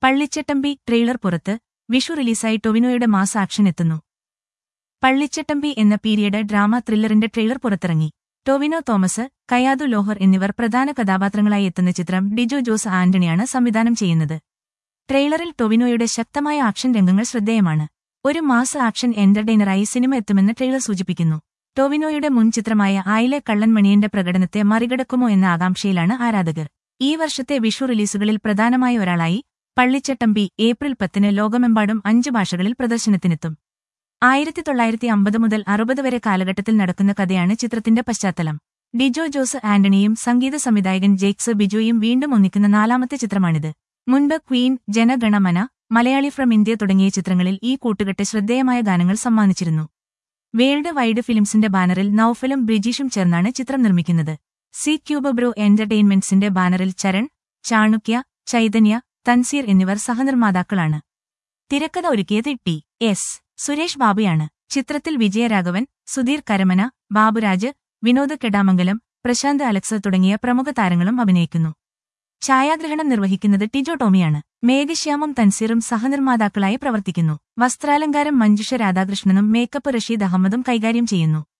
Pallichattambi trailer പുറത്ത് വിഷു റിലീസായി ടൊവിനോയുടെ mass action എത്തുന്നു പള്ളിച്ചട്ടമ്പി എന്ന പീരിയഡ് ഡ്രാമ ത്രില്ലറിന്റെ ട്രെയിലർ പുറത്തിറങ്ങി ടൊവിനോ തോമസ് കയാതു ലോഹർ എന്നിവർ പ്രധാന കഥാപാത്രങ്ങളായി എത്തുന്ന ചിത്രം ഡിജോ ജോസ് ആന്റണിയാണ് സംവിധാനം ചെയ്യുന്നത് ട്രെയിലറിൽ ടൊവിനോയുടെ ശക്തമായ ആക്ഷൻ രംഗങ്ങൾ ശ്രദ്ധേയമാണ് ഒരു മാസ് ആക്ഷൻ എന്റർടൈനറായി സിനിമ എത്തുമെന്ന് ട്രെയിലർ സൂചിപ്പിക്കുന്നു ടൊവിനോയുടെ മുൻ ചിത്രമായ ആയിലെ കള്ളൻ മണിയന്റെ പ്രകടനത്തെ മറികടക്കുമോ എന്ന ആകാംക്ഷയിലാണ് ആരാധകർ ഈ വർഷത്തെ വിഷു റിലീസുകളിൽ പ്രധാനമായ ഒരാളായി പള്ളിച്ചട്ടമ്പി ഏപ്രിൽ പത്തിന് ലോകമെമ്പാടും അഞ്ച് ഭാഷകളിൽ പ്രദർശനത്തിനെത്തും ആയിരത്തി തൊള്ളായിരത്തി അമ്പത് മുതൽ അറുപത് വരെ കാലഘട്ടത്തിൽ നടക്കുന്ന കഥയാണ് ചിത്രത്തിന്റെ പശ്ചാത്തലം ഡിജോ ജോസ് ആന്റണിയും സംഗീത സംവിധായകൻ ജേക്സ് ബിജോയും വീണ്ടും ഒന്നിക്കുന്ന നാലാമത്തെ ചിത്രമാണിത് മുൻപ് Queen Jana Gana Mana Malayali from India തുടങ്ങിയ ചിത്രങ്ങളിൽ ഈ കൂട്ടുകെട്ട് ശ്രദ്ധേയമായ ഗാനങ്ങൾ സമ്മാനിച്ചിരുന്നു വേൾഡ് വൈഡ് ഫിലിംസിന്റെ ബാനറിൽ നൌഫലും ബ്രിജീഷും ചേർന്നാണ് ചിത്രം നിർമ്മിക്കുന്നത് സി ക്യൂബ് ബ്രോ എന്റർടൈൻമെന്റ്സിന്റെ ബാനറിൽ ചരൺ ചാണുക്യ ചൈതന്യ തൻസീർ എന്നിവർ സഹനിർമ്മാതാക്കളാണ് തിരക്കഥ ഒരുക്കിയത് ടി എസ് സുരേഷ് ബാബുയാണ് ചിത്രത്തിൽ വിജയരാഘവൻ സുധീർ കരമന ബാബുരാജ് വിനോദ് കെടാമംഗലം പ്രശാന്ത് അലക്സ് തുടങ്ങിയ പ്രമുഖ താരങ്ങളും അഭിനയിക്കുന്നു ഛായാഗ്രഹണം നിർവഹിക്കുന്നത് ടിജോ ടോമിയാണ് മേഘശ്യാമും തൻസീറും സഹനിർമ്മാതാക്കളായി പ്രവർത്തിക്കുന്നു വസ്ത്രാലങ്കാരം മഞ്ജുഷ രാധാകൃഷ്ണനും മേക്കപ്പ് റഷീദ് അഹമ്മദും കൈകാര്യം ചെയ്യുന്നു